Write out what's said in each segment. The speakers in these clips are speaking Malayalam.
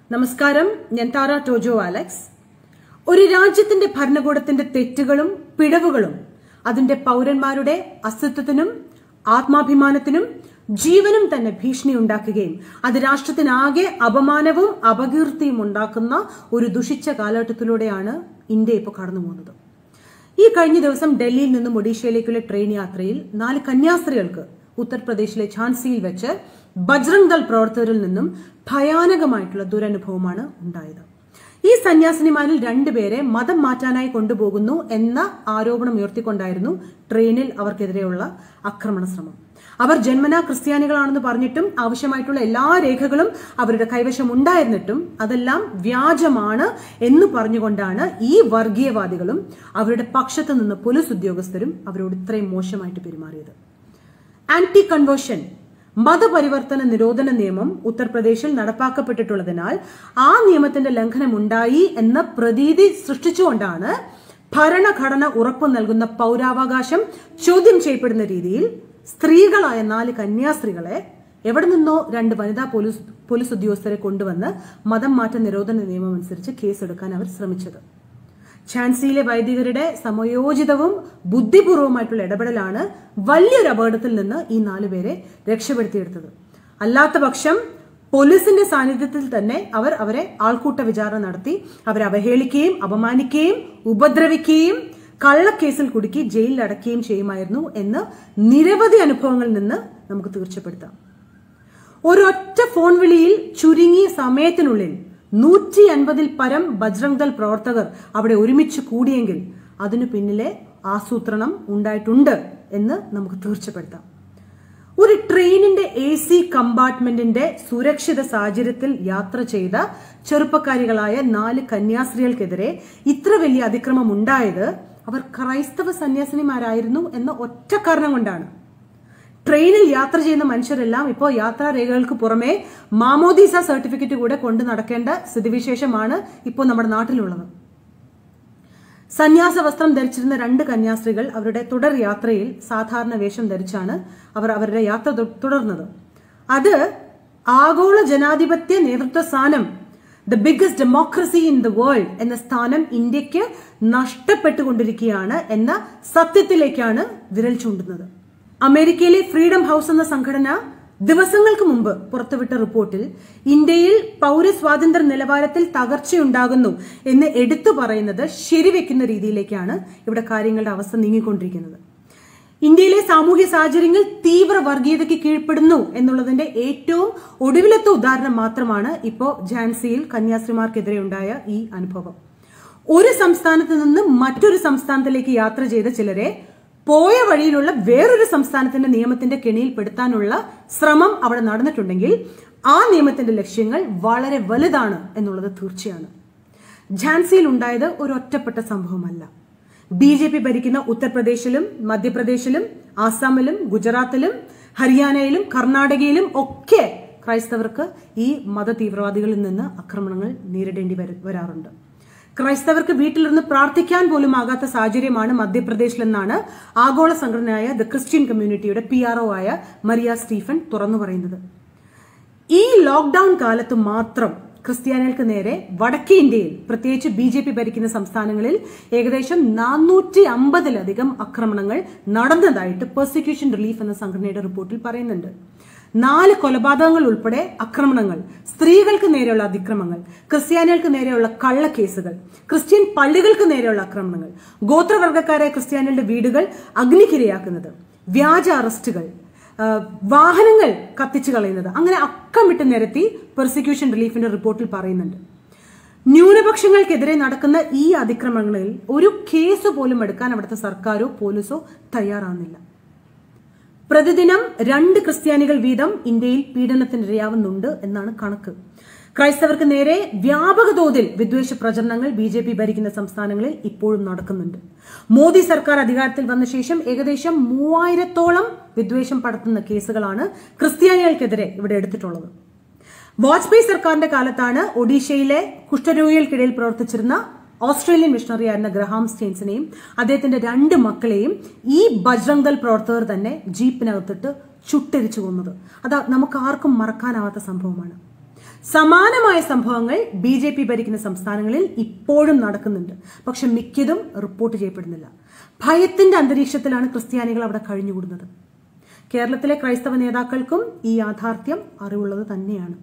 നമസ്കാരം ഞാൻ താര ടോജോ അലക്സ് ഒരു രാജ്യത്തിന്റെ ഭരണകൂടത്തിന്റെ തെറ്റുകളും പിഴവുകളും അതിന്റെ പൗരന്മാരുടെ അസ്തിത്വത്തിനും ആത്മാഭിമാനത്തിനും ജീവനും തന്നെ ഭീഷണി ഉണ്ടാക്കുകയും അത് രാഷ്ട്രത്തിനാകെ അപമാനവും അപകീർത്തിയും ഉണ്ടാക്കുന്ന ഒരു ദുഷിച്ച കാലഘട്ടത്തിലൂടെയാണ് ഇന്ത്യ ഇപ്പോൾ കടന്നു പോകുന്നത് ഈ കഴിഞ്ഞ ദിവസം ഡൽഹിയിൽ നിന്നും ഒഡീഷയിലേക്കുള്ള ട്രെയിൻ യാത്രയിൽ നാല് കന്യാസ്ത്രീകൾക്ക് ഉത്തർപ്രദേശിലെ ഝാൻസിയിൽ വെച്ച് ബജ്രംഗ് ദൾ പ്രവർത്തകരിൽ നിന്നും ഭയാനകമായിട്ടുള്ള ദുരനുഭവമാണ് ഉണ്ടായത് ഈ സന്യാസിനിമാരിൽ രണ്ടുപേരെ മതം മാറ്റാനായി കൊണ്ടുപോകുന്നു എന്ന ആരോപണം ഉയർത്തിക്കൊണ്ടായിരുന്നു ട്രെയിനിൽ അവർക്കെതിരെയുള്ള ആക്രമണ ശ്രമം അവർ ജന്മനാ ക്രിസ്ത്യാനികളാണെന്ന് പറഞ്ഞിട്ടും ആവശ്യമായിട്ടുള്ള എല്ലാ രേഖകളും അവരുടെ കൈവശം ഉണ്ടായിരുന്നിട്ടും അതെല്ലാം വ്യാജമാണ് എന്ന് പറഞ്ഞുകൊണ്ടാണ് ഈ വർഗീയവാദികളും അവരുടെ പക്ഷത്ത് നിന്ന് പോലീസ് ഉദ്യോഗസ്ഥരും അവരോട് ഇത്രയും മോശമായിട്ട് പെരുമാറിയത് ആന്റി കൺവേർഷൻ മതപരിവർത്തന നിരോധന നിയമം ഉത്തർപ്രദേശിൽ നടപ്പാക്കപ്പെട്ടിട്ടുള്ളതിനാൽ ആ നിയമത്തിന്റെ ലംഘനം ഉണ്ടായി എന്ന പ്രതീതി സൃഷ്ടിച്ചുകൊണ്ടാണ് ഭരണഘടന ഉറപ്പു നൽകുന്ന പൗരാവകാശം ചോദ്യം ചെയ്യപ്പെടുന്ന രീതിയിൽ സ്ത്രീകളായ നാല് കന്യാസ്ത്രീകളെ എവിടെ നിന്നോ രണ്ട് വനിതാ പോലീസ് പോലീസ് ഉദ്യോഗസ്ഥരെ കൊണ്ടുവന്ന് മതം മാറ്റ നിരോധന നിയമം അനുസരിച്ച് കേസെടുക്കാൻ അവർ ശ്രമിച്ചത് ഝാൻസിയിലെ വൈദികരുടെ സമയോചിതവും ബുദ്ധിപൂർവമായിട്ടുള്ള ഇടപെടലാണ് വലിയൊരു അപകടത്തിൽ നിന്ന് ഈ നാലുപേരെ രക്ഷപ്പെടുത്തിയെടുത്തത് അല്ലാത്ത പക്ഷം പോലീസിന്റെ സാന്നിധ്യത്തിൽ തന്നെ അവർ അവരെ ആൾക്കൂട്ട വിചാരണ നടത്തി അവരെ അവഹേളിക്കുകയും അപമാനിക്കുകയും ഉപദ്രവിക്കുകയും കള്ളക്കേസിൽ കുടുക്കി ജയിലിൽ അടക്കുകയും ചെയ്യുമായിരുന്നു എന്ന് നിരവധി അനുഭവങ്ങളിൽ നിന്ന് നമുക്ക് തീർച്ചപ്പെടുത്താം ഒരൊറ്റ ഫോൺ വിളിയിൽ ചുരുങ്ങിയ സമയത്തിനുള്ളിൽ നൂറ്റി അൻപതിൽ പരം ബജ്രംഗ് ദൾ പ്രവർത്തകർ അവിടെ ഒരുമിച്ച് കൂടിയെങ്കിൽ അതിനു പിന്നിലെ ആസൂത്രണം ഉണ്ടായിട്ടുണ്ട് എന്ന് നമുക്ക് തീർച്ചപ്പെടുത്താം ഒരു ട്രെയിനിന്റെ എ സി കമ്പാർട്ട്മെന്റിന്റെ സുരക്ഷിത സാഹചര്യത്തിൽ യാത്ര ചെയ്ത ചെറുപ്പക്കാരികളായ നാല് കന്യാസ്ത്രീകൾക്കെതിരെ ഇത്ര വലിയ അതിക്രമം ഉണ്ടായത് അവർ ക്രൈസ്തവ സന്യാസിനിമാരായിരുന്നു എന്ന ഒറ്റ കാരണം കൊണ്ടാണ് ട്രെയിനിൽ യാത്ര ചെയ്യുന്ന മനുഷ്യരെല്ലാം ഇപ്പോൾ യാത്രാ രേഖകൾക്ക് പുറമെ മാമോദീസ സർട്ടിഫിക്കറ്റ് കൂടെ കൊണ്ടു നടക്കേണ്ട സ്ഥിതിവിശേഷമാണ് ഇപ്പോൾ നമ്മുടെ നാട്ടിലുള്ളത് സന്യാസ വസ്ത്രം ധരിച്ചിരുന്ന രണ്ട് കന്യാസ്ത്രീകൾ അവരുടെ തുടർ യാത്രയിൽ സാധാരണ വേഷം ധരിച്ചാണ് അവർ അവരുടെ യാത്ര തുടർന്നത് അത് ആഗോള ജനാധിപത്യ നേതൃത്വ സ്ഥാനം the biggest democracy in the world എന്ന സ്ഥാനം ഇന്ത്യക്ക് നഷ്ടപ്പെട്ടുകൊണ്ടിരിക്കുകയാണ് എന്ന സത്യത്തിലേക്കാണ് വിരൽ ചൂണ്ടുന്നത് അമേരിക്കയിലെ ഫ്രീഡം ഹൌസ് എന്ന സംഘടന ദിവസങ്ങൾക്ക് മുമ്പ് പുറത്തുവിട്ട റിപ്പോർട്ടിൽ ഇന്ത്യയിൽ പൗരസ്വാതന്ത്ര്യ നിലവാരത്തിൽ തകർച്ചയുണ്ടാകുന്നു എന്ന് എടുത്തു പറയുന്നത് ശരിവെക്കുന്ന രീതിയിലേക്കാണ് ഇവിടെ കാര്യങ്ങളുടെ അവസ്ഥ നീങ്ങിക്കൊണ്ടിരിക്കുന്നത് ഇന്ത്യയിലെ സാമൂഹ്യ സാഹചര്യങ്ങൾ തീവ്ര വർഗീയതയ്ക്ക് കീഴ്പ്പെടുന്നു എന്നുള്ളതിന്റെ ഏറ്റവും ഒടുവിലത്തെ ഉദാഹരണം മാത്രമാണ് ഇപ്പോൾ ഝാൻസിയിൽ കന്യാസ്ത്രീമാർക്കെതിരെ ഉണ്ടായ ഈ അനുഭവം ഒരു സംസ്ഥാനത്ത് നിന്ന് മറ്റൊരു സംസ്ഥാനത്തിലേക്ക് യാത്ര ചെയ്ത ചിലരെ പോയ വഴിയിലുള്ള വേറൊരു സംസ്ഥാനത്തിന്റെ നിയമത്തിന്റെ കെണിയിൽപ്പെടുത്താനുള്ള ശ്രമം അവിടെ നടന്നിട്ടുണ്ടെങ്കിൽ ആ നിയമത്തിന്റെ ലക്ഷ്യങ്ങൾ വളരെ വലുതാണ് എന്നുള്ളത് തീർച്ചയാണ് ഝാൻസിയിൽ ഉണ്ടായത് ഒരു ഒറ്റപ്പെട്ട സംഭവമല്ല ബി ജെ പി ഭരിക്കുന്ന ഉത്തർപ്രദേശിലും മധ്യപ്രദേശിലും ആസാമിലും ഗുജറാത്തിലും ഹരിയാനയിലും കർണാടകയിലും ഒക്കെ ക്രൈസ്തവർക്ക് ഈ മത തീവ്രവാദികളിൽ നിന്ന് ആക്രമണങ്ങൾ നേരിടേണ്ടി വരാറുണ്ട് ക്രൈസ്തവർക്ക് വീട്ടിലിരുന്ന് പ്രാർത്ഥിക്കാൻ പോലും ആകാത്ത സാഹചര്യമാണ് മധ്യപ്രദേശിലെന്നാണ് ആഗോള സംഘടനയായ ദ ക്രിസ്ത്യൻ കമ്മ്യൂണിറ്റിയുടെ പി ആർ ഒ ആയ മരിയ സ്റ്റീഫൻ തുറന്നു പറയുന്നത് ഈ ലോക്ഡൌൺ കാലത്ത് മാത്രം ക്രിസ്ത്യാനികൾക്ക് നേരെ വടക്കേ ഇന്ത്യയിൽ പ്രത്യേകിച്ച് ബി ജെ പി ഭരിക്കുന്ന സംസ്ഥാനങ്ങളിൽ ഏകദേശം നാനൂറ്റി അമ്പതിലധികം ആക്രമണങ്ങൾ നടന്നതായിട്ട് പെർസിക്യൂഷൻ റിലീഫ് എന്ന സംഘടനയുടെ റിപ്പോർട്ടിൽ പറയുന്നുണ്ട് നാല് കൊലപാതകങ്ങൾ ഉൾപ്പെടെ ആക്രമണങ്ങൾ സ്ത്രീകൾക്ക് നേരെയുള്ള അതിക്രമങ്ങൾ ക്രിസ്ത്യാനികൾക്ക് നേരെയുള്ള കള്ളക്കേസുകൾ ക്രിസ്ത്യൻ പള്ളികൾക്ക് നേരെയുള്ള ആക്രമണങ്ങൾ ഗോത്രവർഗക്കാരായ ക്രിസ്ത്യാനികളുടെ വീടുകൾ അഗ്നിക്കിരയാക്കുന്നത് വ്യാജ അറസ്റ്റുകൾ വാഹനങ്ങൾ കത്തിച്ചു കളയുന്നത് അങ്ങനെ അക്കമിട്ട് നിരത്തി പെർസിക്യൂഷൻ റിലീഫിന്റെ റിപ്പോർട്ടിൽ പറയുന്നുണ്ട് ന്യൂനപക്ഷങ്ങൾക്കെതിരെ നടക്കുന്ന ഈ അതിക്രമങ്ങളിൽ ഒരു കേസ് പോലും എടുക്കാൻ അവിടുത്തെ സർക്കാരോ പോലീസോ തയ്യാറാവുന്നില്ല പ്രതിദിനം രണ്ട് ക്രിസ്ത്യാനികൾ വീതം ഇന്ത്യയിൽ പീഡനത്തിനിരയാവുന്നുണ്ട് എന്നാണ് കണക്ക് ക്രൈസ്തവർക്ക് നേരെ വ്യാപക തോതിൽ വിദ്വേഷ പ്രചരണങ്ങൾ ബി ജെ പി ഭരിക്കുന്ന സംസ്ഥാനങ്ങളിൽ ഇപ്പോഴും നടക്കുന്നുണ്ട് മോദി സർക്കാർ അധികാരത്തിൽ വന്ന ശേഷം ഏകദേശം മൂവായിരത്തോളം വിദ്വേഷം പടർത്തുന്ന കേസുകളാണ് ക്രിസ്ത്യാനികൾക്കെതിരെ ഇവിടെ എടുത്തിട്ടുള്ളത് വാജ്പേയി സർക്കാരിന്റെ കാലത്താണ് ഒഡീഷയിലെ കുഷ്ഠരോഗികൾക്കിടയിൽ പ്രവർത്തിച്ചിരുന്ന ഓസ്ട്രേലിയൻ മിഷണറി ആയിരുന്ന ഗ്രഹാം സ്റ്റെയിൻസിനെയും അദ്ദേഹത്തിന്റെ രണ്ട് മക്കളെയും ഈ ബജ്രംഗ് ദൾ പ്രവർത്തകർ തന്നെ ജീപ്പിനകത്തിട്ട് ചുട്ടരിച്ചു കൊന്നത് അത് നമുക്ക് ആർക്കും മറക്കാനാവാത്ത സംഭവമാണ് സമാനമായ സംഭവങ്ങൾ ബി ജെ പി ഭരിക്കുന്ന സംസ്ഥാനങ്ങളിൽ ഇപ്പോഴും നടക്കുന്നുണ്ട് പക്ഷെ മിക്കതും റിപ്പോർട്ട് ചെയ്യപ്പെടുന്നില്ല ഭയത്തിന്റെ അന്തരീക്ഷത്തിലാണ് ക്രിസ്ത്യാനികൾ അവിടെ കഴിഞ്ഞുകൂടുന്നത് കേരളത്തിലെ ക്രൈസ്തവ നേതാക്കൾക്കും ഈ യാഥാർത്ഥ്യം അറിവുള്ളത് തന്നെയാണ്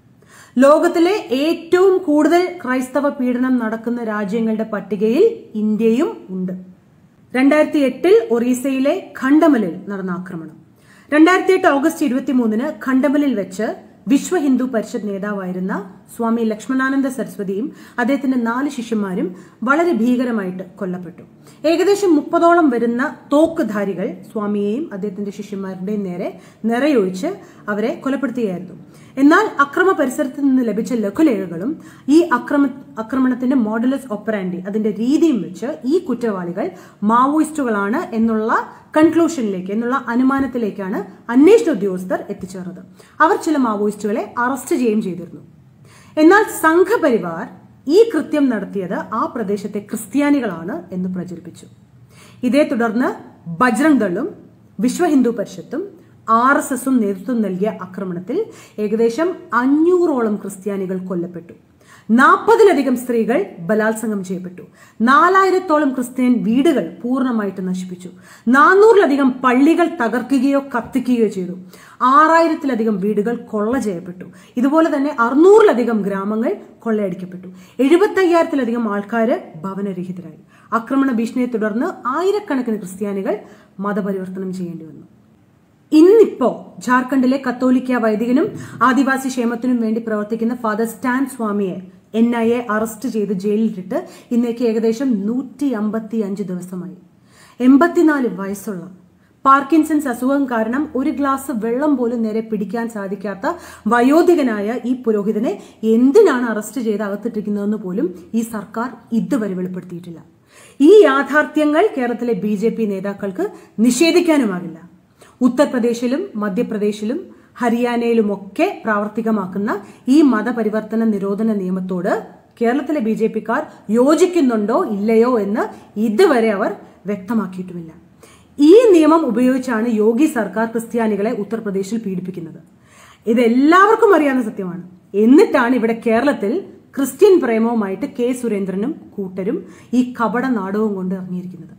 ലോകത്തിലെ ഏറ്റവും കൂടുതൽ ക്രൈസ്തവ പീഡനം നടക്കുന്ന രാജ്യങ്ങളുടെ പട്ടികയിൽ ഇന്ത്യയും ഉണ്ട് രണ്ടായിരത്തി എട്ടിൽ ഒറീസയിലെ ഖണ്ഡമലിൽ നടന്ന ആക്രമണം രണ്ടായിരത്തി എട്ട് ഓഗസ്റ്റ് ഇരുപത്തിമൂന്നിന് ഖണ്ഡമലിൽ വെച്ച് വിശ്വ ഹിന്ദു പരിഷത്ത് നേതാവായിരുന്ന സ്വാമി ലക്ഷ്മണാനന്ദ സരസ്വതിയും അദ്ദേഹത്തിന്റെ നാല് ശിഷ്യന്മാരും വളരെ ഭീകരമായിട്ട് കൊല്ലപ്പെട്ടു ഏകദേശം മുപ്പതോളം വരുന്ന തോക്കുധാരികൾ സ്വാമിയെയും അദ്ദേഹത്തിന്റെ ശിഷ്യന്മാരുടെയും നേരെ നിറയൊഴിച്ച് അവരെ കൊലപ്പെടുത്തുകയായിരുന്നു എന്നാൽ അക്രമ പരിസരത്ത് നിന്ന് ലഭിച്ച ലഘുലേഖകളും ഈ അക്രമ ആക്രമണത്തിന്റെ മോഡലസ് ഒപ്പറാൻഡി അതിന്റെ രീതിയും വെച്ച് ഈ കുറ്റവാളികൾ മാവോയിസ്റ്റുകളാണ് എന്നുള്ള കൺക്ലൂഷനിലേക്ക് എന്നുള്ള അനുമാനത്തിലേക്കാണ് അന്വേഷണ ഉദ്യോഗസ്ഥർ എത്തിച്ചേർന്നത് അവർ ചില മാവോയിസ്റ്റുകളെ അറസ്റ്റ് ചെയ്യുകയും ചെയ്തിരുന്നു എന്നാൽ സംഘപരിവാർ ഈ കൃത്യം നടത്തിയത് ആ പ്രദേശത്തെ ക്രിസ്ത്യാനികളാണ് എന്ന് പ്രചരിപ്പിച്ചു ഇതേ തുടർന്ന് ബജ്രംഗ് ദളും വിശ്വ ഹിന്ദു പരിഷത്തും ആർ എസ് എസും നേതൃത്വം നൽകിയ ആക്രമണത്തിൽ ഏകദേശം അഞ്ഞൂറോളം ക്രിസ്ത്യാനികൾ കൊല്ലപ്പെട്ടു നാൽപ്പതിലധികം സ്ത്രീകൾ ബലാത്സംഗം ചെയ്യപ്പെട്ടു നാലായിരത്തോളം ക്രിസ്ത്യൻ വീടുകൾ പൂർണ്ണമായിട്ട് നശിപ്പിച്ചു നാനൂറിലധികം പള്ളികൾ തകർക്കുകയോ കത്തിക്കുകയോ ചെയ്തു ആറായിരത്തിലധികം വീടുകൾ കൊള്ള ചെയ്യപ്പെട്ടു ഇതുപോലെ തന്നെ അറുന്നൂറിലധികം ഗ്രാമങ്ങൾ കൊള്ളയടിക്കപ്പെട്ടു എഴുപത്തയ്യായിരത്തിലധികം ആൾക്കാര് ഭവനരഹിതരായി ആക്രമണ ഭീഷണിയെ തുടർന്ന് ആയിരക്കണക്കിന് ക്രിസ്ത്യാനികൾ മതപരിവർത്തനം ചെയ്യേണ്ടി വന്നു ഇന്നിപ്പോ ജാർഖണ്ഡിലെ കത്തോലിക്ക വൈദികനും ആദിവാസി ക്ഷേമത്തിനും വേണ്ടി പ്രവർത്തിക്കുന്ന ഫാദർ സ്റ്റാൻ സ്വാമിയെ എൻ ഐ എ അറസ്റ്റ് ചെയ്ത് ജയിലിലിട്ട് ഇന്നേക്ക് ഏകദേശം നൂറ്റി അമ്പത്തി അഞ്ച് ദിവസമായി എൺപത്തിനാല് വയസ്സുള്ള പാർക്കിൻസൺസ് അസുഖം കാരണം ഒരു ഗ്ലാസ് വെള്ളം പോലും നേരെ പിടിക്കാൻ സാധിക്കാത്ത വയോധികനായ ഈ പുരോഹിതനെ എന്തിനാണ് അറസ്റ്റ് ചെയ്ത് അകത്തിട്ടിരിക്കുന്നതെന്ന് പോലും ഈ സർക്കാർ ഇതുവരെ വെളിപ്പെടുത്തിയിട്ടില്ല ഈ യാഥാർത്ഥ്യങ്ങൾ കേരളത്തിലെ ബി ജെ പി നേതാക്കൾക്ക് നിഷേധിക്കാനുമാകില്ല ഉത്തർപ്രദേശിലും മധ്യപ്രദേശിലും ഹരിയാനയിലുമൊക്കെ പ്രാവർത്തികമാക്കുന്ന ഈ മതപരിവർത്തന നിരോധന നിയമത്തോട് കേരളത്തിലെ ബി ജെ പിക്കാർ യോജിക്കുന്നുണ്ടോ ഇല്ലയോ എന്ന് ഇതുവരെ അവർ വ്യക്തമാക്കിയിട്ടുമില്ല ഈ നിയമം ഉപയോഗിച്ചാണ് യോഗി സർക്കാർ ക്രിസ്ത്യാനികളെ ഉത്തർപ്രദേശിൽ പീഡിപ്പിക്കുന്നത് ഇത് എല്ലാവർക്കും അറിയാവുന്ന സത്യമാണ് എന്നിട്ടാണ് ഇവിടെ കേരളത്തിൽ ക്രിസ്ത്യൻ പ്രേമവുമായിട്ട് കെ സുരേന്ദ്രനും കൂട്ടരും ഈ കപട നാടകവും കൊണ്ട് ഇറങ്ങിയിരിക്കുന്നത്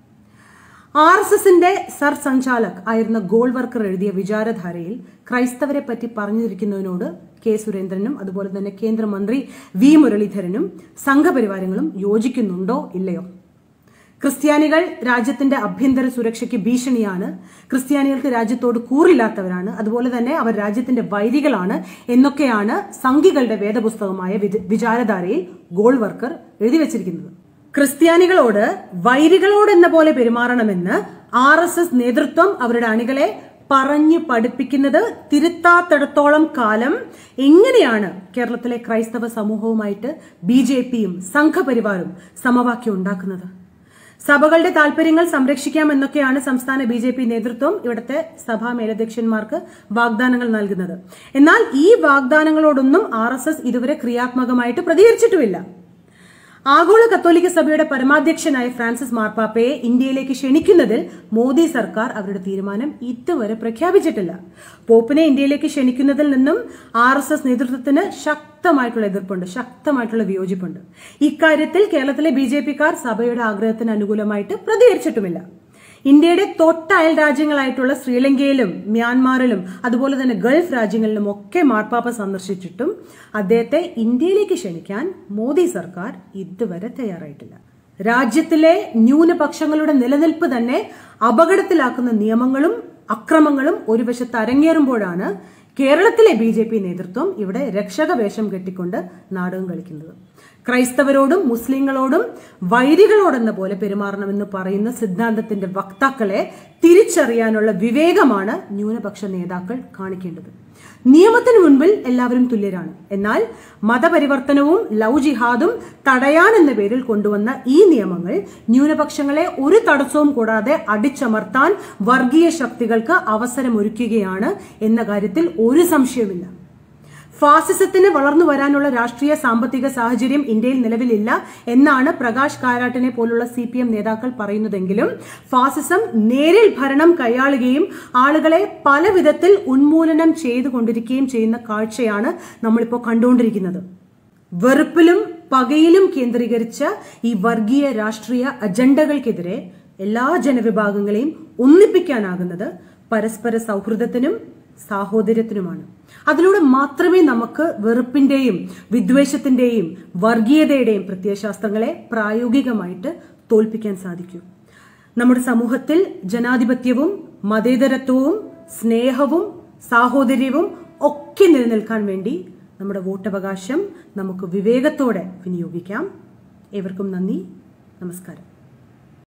ആർ എസ് എസിന്റെ സർ സഞ്ചാലക് ആയിരുന്ന ഗോൾവർക്കർ എഴുതിയ വിചാരധാരയിൽ ക്രൈസ്തവരെ പറ്റി പറഞ്ഞിരിക്കുന്നതിനോട് കെ സുരേന്ദ്രനും അതുപോലെ തന്നെ കേന്ദ്രമന്ത്രി വി മുരളീധരനും സംഘപരിവാരങ്ങളും യോജിക്കുന്നുണ്ടോ ഇല്ലയോ ക്രിസ്ത്യാനികൾ രാജ്യത്തിന്റെ ആഭ്യന്തര സുരക്ഷയ്ക്ക് ഭീഷണിയാണ് ക്രിസ്ത്യാനികൾക്ക് രാജ്യത്തോട് കൂറില്ലാത്തവരാണ് അതുപോലെ തന്നെ അവർ രാജ്യത്തിന്റെ വൈരികളാണ് എന്നൊക്കെയാണ് സംഘികളുടെ വേദപുസ്തകമായ വിച- വിചാരധാരയിൽ ഗോൾവർക്കർ എഴുതി വച്ചിരിക്കുന്നത് ക്രിസ്ത്യാനികളോട് വൈരികളോട് എന്ന പോലെ പെരുമാറണമെന്ന് ആർ എസ് എസ് നേതൃത്വം അവരുടെ അണികളെ പറഞ്ഞു പഠിപ്പിക്കുന്നത് തിരുത്താത്തിടത്തോളം കാലം എങ്ങനെയാണ് കേരളത്തിലെ ക്രൈസ്തവ സമൂഹവുമായിട്ട് ബി ജെ പിയും സംഘപരിവാരും സമവാക്യം ഉണ്ടാക്കുന്നത് സഭകളുടെ താല്പര്യങ്ങൾ സംരക്ഷിക്കാമെന്നൊക്കെയാണ് സംസ്ഥാന ബി ജെ പി നേതൃത്വം ഇവിടുത്തെ സഭാ മേലധ്യക്ഷന്മാർക്ക് വാഗ്ദാനങ്ങൾ നൽകുന്നത് എന്നാൽ ഈ വാഗ്ദാനങ്ങളോടൊന്നും ആർ എസ് എസ് ഇതുവരെ ക്രിയാത്മകമായിട്ട് പ്രതികരിച്ചിട്ടുമില്ല ആഗോള കത്തോലിക്ക സഭയുടെ പരമാധ്യക്ഷനായ ഫ്രാൻസിസ് മാർപ്പാപ്പയെ ഇന്ത്യയിലേക്ക് ക്ഷണിക്കുന്നതിൽ മോദി സർക്കാർ അവരുടെ തീരുമാനം ഇതുവരെ പ്രഖ്യാപിച്ചിട്ടില്ല പോപ്പിനെ ഇന്ത്യയിലേക്ക് ക്ഷണിക്കുന്നതിൽ നിന്നും ആർ എസ് എസ് നേതൃത്വത്തിന് ശക്തമായിട്ടുള്ള എതിർപ്പുണ്ട് ശക്തമായിട്ടുള്ള വിയോജിപ്പുണ്ട് ഇക്കാര്യത്തിൽ കേരളത്തിലെ ബി ജെ പിക്കാർ സഭയുടെ ആഗ്രഹത്തിന് അനുകൂലമായിട്ട് പ്രതികരിച്ചിട്ടുമില്ല ഇന്ത്യയുടെ തൊട്ട അയൽ രാജ്യങ്ങളായിട്ടുള്ള ശ്രീലങ്കയിലും മ്യാൻമാറിലും അതുപോലെ തന്നെ ഗൾഫ് രാജ്യങ്ങളിലും ഒക്കെ മാർപ്പാപ്പ സന്ദർശിച്ചിട്ടും അദ്ദേഹത്തെ ഇന്ത്യയിലേക്ക് ക്ഷണിക്കാൻ മോദി സർക്കാർ ഇതുവരെ തയ്യാറായിട്ടില്ല രാജ്യത്തിലെ ന്യൂനപക്ഷങ്ങളുടെ നിലനിൽപ്പ് തന്നെ അപകടത്തിലാക്കുന്ന നിയമങ്ങളും അക്രമങ്ങളും ഒരു വശത്ത് അരങ്ങേറുമ്പോഴാണ് കേരളത്തിലെ ബി ജെ പി നേതൃത്വം ഇവിടെ രക്ഷക വേഷം കെട്ടിക്കൊണ്ട് നാടകം കളിക്കുന്നത് ക്രൈസ്തവരോടും മുസ്ലിങ്ങളോടും വൈരികളോടെന്ന പോലെ പെരുമാറണമെന്ന് പറയുന്ന സിദ്ധാന്തത്തിന്റെ വക്താക്കളെ തിരിച്ചറിയാനുള്ള വിവേകമാണ് ന്യൂനപക്ഷ നേതാക്കൾ കാണിക്കേണ്ടത് നിയമത്തിന് മുൻപിൽ എല്ലാവരും തുല്യരാണ് എന്നാൽ മതപരിവർത്തനവും ലവ് ജിഹാദും തടയാൻ എന്ന പേരിൽ കൊണ്ടുവന്ന ഈ നിയമങ്ങൾ ന്യൂനപക്ഷങ്ങളെ ഒരു തടസ്സവും കൂടാതെ അടിച്ചമർത്താൻ വർഗീയ ശക്തികൾക്ക് അവസരമൊരുക്കുകയാണ് എന്ന കാര്യത്തിൽ ഒരു സംശയവുമില്ല ഫാസിസത്തിന് വളർന്നു വരാനുള്ള രാഷ്ട്രീയ സാമ്പത്തിക സാഹചര്യം ഇന്ത്യയിൽ നിലവിലില്ല എന്നാണ് പ്രകാശ് കാരാട്ടിനെ പോലുള്ള സി പി എം നേതാക്കൾ പറയുന്നതെങ്കിലും ഫാസിസം നേരിൽ ഭരണം കൈയാളുകയും ആളുകളെ പല വിധത്തിൽ ഉന്മൂലനം ചെയ്തുകൊണ്ടിരിക്കുകയും ചെയ്യുന്ന കാഴ്ചയാണ് നമ്മളിപ്പോൾ കണ്ടുകൊണ്ടിരിക്കുന്നത് വെറുപ്പിലും പകയിലും കേന്ദ്രീകരിച്ച ഈ വർഗീയ രാഷ്ട്രീയ അജണ്ടകൾക്കെതിരെ എല്ലാ ജനവിഭാഗങ്ങളെയും ഒന്നിപ്പിക്കാനാകുന്നത് പരസ്പര സൗഹൃദത്തിനും സാഹോദര്യത്തിനുമാണ് അതിലൂടെ മാത്രമേ നമുക്ക് വെറുപ്പിന്റെയും വിദ്വേഷത്തിന്റെയും വർഗീയതയുടെയും പ്രത്യയശാസ്ത്രങ്ങളെ പ്രായോഗികമായിട്ട് തോൽപ്പിക്കാൻ സാധിക്കൂ നമ്മുടെ സമൂഹത്തിൽ ജനാധിപത്യവും മതേതരത്വവും സ്നേഹവും സാഹോദര്യവും ഒക്കെ നിലനിൽക്കാൻ വേണ്ടി നമ്മുടെ വോട്ടവകാശം നമുക്ക് വിവേകത്തോടെ വിനിയോഗിക്കാം ഏവർക്കും നന്ദി നമസ്കാരം